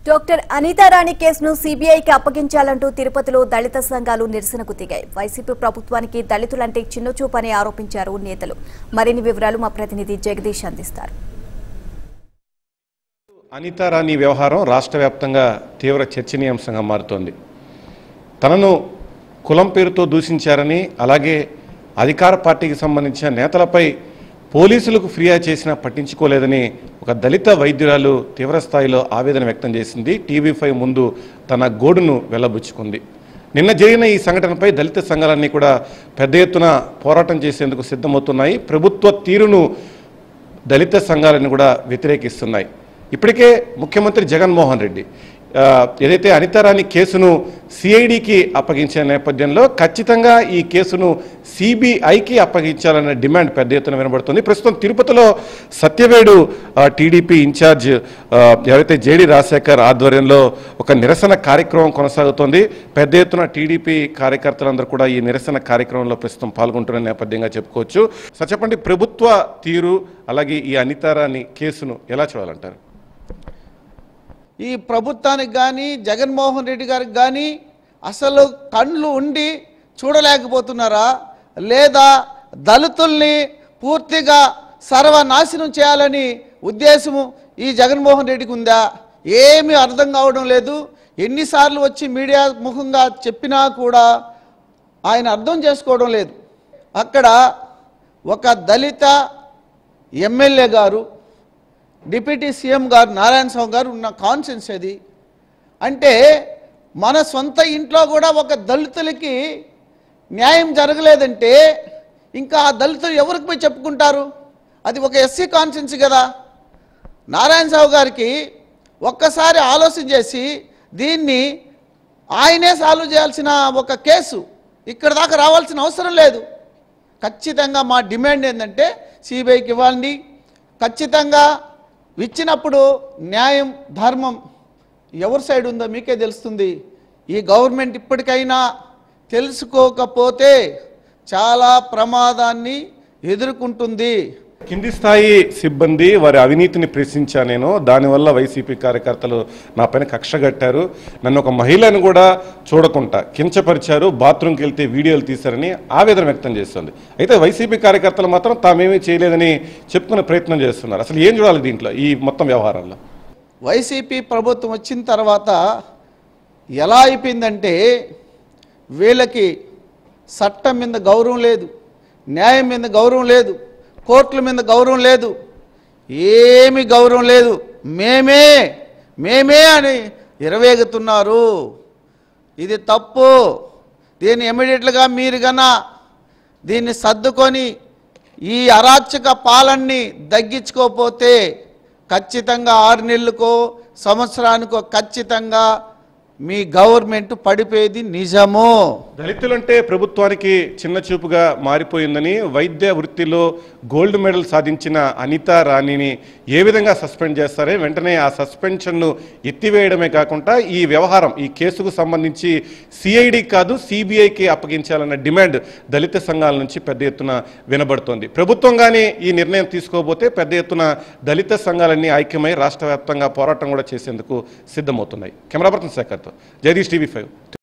doctor Anita Rani కేసును సీబీఐకి అప్పగించాలంటూ తిరుపతిలో దళిత సంఘాలు నిరసనకు దిగాయి వైసీపీ ప్రభుత్వానికి దళితులంటే చిన్నచూపని ఆరోపించారు నేతలు మరిన్ని వివరాలు మా ప్రతినిధి జగదీష్ అందిస్తారు అనితారాణి వ్యవహారం రాష్ట్ర వ్యాప్తంగా తీవ్ర చర్చనీయాంశంగా మారుతోంది తనను కులం పేరుతో దూషించారని అలాగే అధికార పార్టీకి సంబంధించిన నేతలపై పోలీసులకు ఫిర్యాదు చేసినా పట్టించుకోలేదని ఒక దళిత వైద్యురాలు తీవ్రస్థాయిలో ఆవేదన వ్యక్తం చేసింది టీవీ ఫైవ్ ముందు తన గోడును వెల్లబుచ్చుకుంది నిన్న జరిగిన ఈ సంఘటనపై దళిత సంఘాలన్నీ కూడా పెద్ద ఎత్తున పోరాటం చేసేందుకు సిద్ధమవుతున్నాయి ప్రభుత్వ తీరును దళిత సంఘాలను కూడా వ్యతిరేకిస్తున్నాయి ఇప్పటికే ముఖ్యమంత్రి జగన్మోహన్ రెడ్డి ఆ, ఏదైతే అనితారాణి కేసును సిఐడికి అప్పగించిన నేపథ్యంలో ఖచ్చితంగా ఈ కేసును సిబిఐకి అప్పగించాలనే డిమాండ్ పెద్ద ఎత్తున వినబడుతుంది ప్రస్తుతం తిరుపతిలో సత్యవేడు ఆ, టీడీపీ ఇన్ఛార్జ్ ఆ, ఎవరైతే జేడి రాజశేఖర్ ఆధ్వర్యంలో ఒక నిరసన కార్యక్రమం కొనసాగుతోంది పెద్ద ఎత్తున టీడీపీ కార్యకర్తలందరూ కూడా ఈ నిరసన కార్యక్రమంలో ప్రస్తుతం పాల్గొంటున్న నేపథ్యంగా చెప్పుకోవచ్చు సో చెప్పండి ప్రభుత్వ తీరు అలాగే ఈ అనితారాణి కేసును ఎలా చూడాలంటారు ఈ ప్రభుత్వానికి కానీ జగన్మోహన్ రెడ్డి గారికి కానీ అసలు కళ్ళు ఉండి చూడలేకపోతున్నారా లేదా దళితుల్ని పూర్తిగా సర్వనాశనం చేయాలని ఉద్దేశము ఈ జగన్మోహన్ రెడ్డికి ఉందా ఏమీ అర్థం కావడం లేదు ఎన్నిసార్లు వచ్చి మీడియా ముఖంగా చెప్పినా కూడా ఆయన అర్థం చేసుకోవడం లేదు అక్కడ ఒక దళిత ఎమ్మెల్యే గారు డిప్యూటీ సీఎం గారు నారాయణ స్వామి గారు ఉన్న కాన్సెన్స్ అది అంటే మన సొంత ఇంట్లో కూడా ఒక దళితులకి న్యాయం జరగలేదంటే ఇంకా ఆ దళితులు ఎవరికి పోయి చెప్పుకుంటారు అది ఒక ఎస్సీ కాన్సెన్స్ కదా నారాయణ సావు గారికి ఒక్కసారి ఆలోచన చేసి దీన్ని ఆయనే సాల్వ్ చేయాల్సిన ఒక కేసు ఇక్కడ దాకా రావాల్సిన అవసరం లేదు ఖచ్చితంగా మా డిమాండ్ ఏంటంటే సిబిఐకి ఇవ్వండి ఖచ్చితంగా ఇచ్చినప్పుడు న్యాయం ధర్మం ఎవరి సైడ్ ఉందో మీకే తెలుస్తుంది ఈ గవర్నమెంట్ ఇప్పటికైనా తెలుసుకోకపోతే చాలా ప్రమాదాన్ని ఎదుర్కొంటుంది కింది స్థాయి సిబ్బంది వారి అవినీతిని ప్రశ్నించా నేను దానివల్ల వైసీపీ కార్యకర్తలు నా పైన కక్ష కట్టారు నన్ను ఒక మహిళను కూడా చూడకుండా కించపరిచారు బాత్రూమ్కి వెళ్తే వీడియోలు తీశారని ఆవేదన వ్యక్తం చేస్తుంది అయితే వైసీపీ కార్యకర్తలు మాత్రం తామేమీ చేయలేదని చెప్పుకునే ప్రయత్నం చేస్తున్నారు అసలు ఏం చూడాలి దీంట్లో ఈ మొత్తం వ్యవహారంలో వైసీపీ ప్రభుత్వం వచ్చిన తర్వాత ఎలా అయిపోయిందంటే వీళ్ళకి చట్టం మీద గౌరవం లేదు న్యాయం మీద గౌరవం లేదు కోర్టుల మీద గౌరవం లేదు ఏమి గౌరవం లేదు మేమే మేమే అని ఇరవేగుతున్నారు ఇది తప్పు దీన్ని ఇమీడియట్గా మీరు గన దీన్ని సర్దుకొని ఈ అరాచక పాలన్ని తగ్గించుకోకపోతే ఖచ్చితంగా ఆరు నెలలకో సంవత్సరానికో ఖచ్చితంగా మీ గవర్నమెంట్ పడిపోయేది నిజము దళితులంటే ప్రభుత్వానికి చిన్న చూపుగా మారిపోయిందని వైద్య వృత్తిలో గోల్డ్ మెడల్ సాధించిన అనిత రాణిని ఏ విధంగా సస్పెండ్ చేస్తారే వెంటనే ఆ సస్పెన్షన్ను ఎత్తివేయడమే కాకుండా ఈ వ్యవహారం ఈ కేసుకు సంబంధించి సిఐడి కాదు సిబిఐకి అప్పగించాలన్న డిమాండ్ దళిత సంఘాల నుంచి పెద్ద ఎత్తున వినబడుతోంది ప్రభుత్వం కానీ ఈ నిర్ణయం తీసుకోబోతే పెద్ద ఎత్తున దళిత సంఘాలన్నీ ఐక్యమై రాష్ట్ర వ్యాప్తంగా పోరాటం కూడా చేసేందుకు సిద్ధమవుతున్నాయి కెమెరా పర్సన్ శేఖర్తో జగదీష్ టీవీ ఫైవ్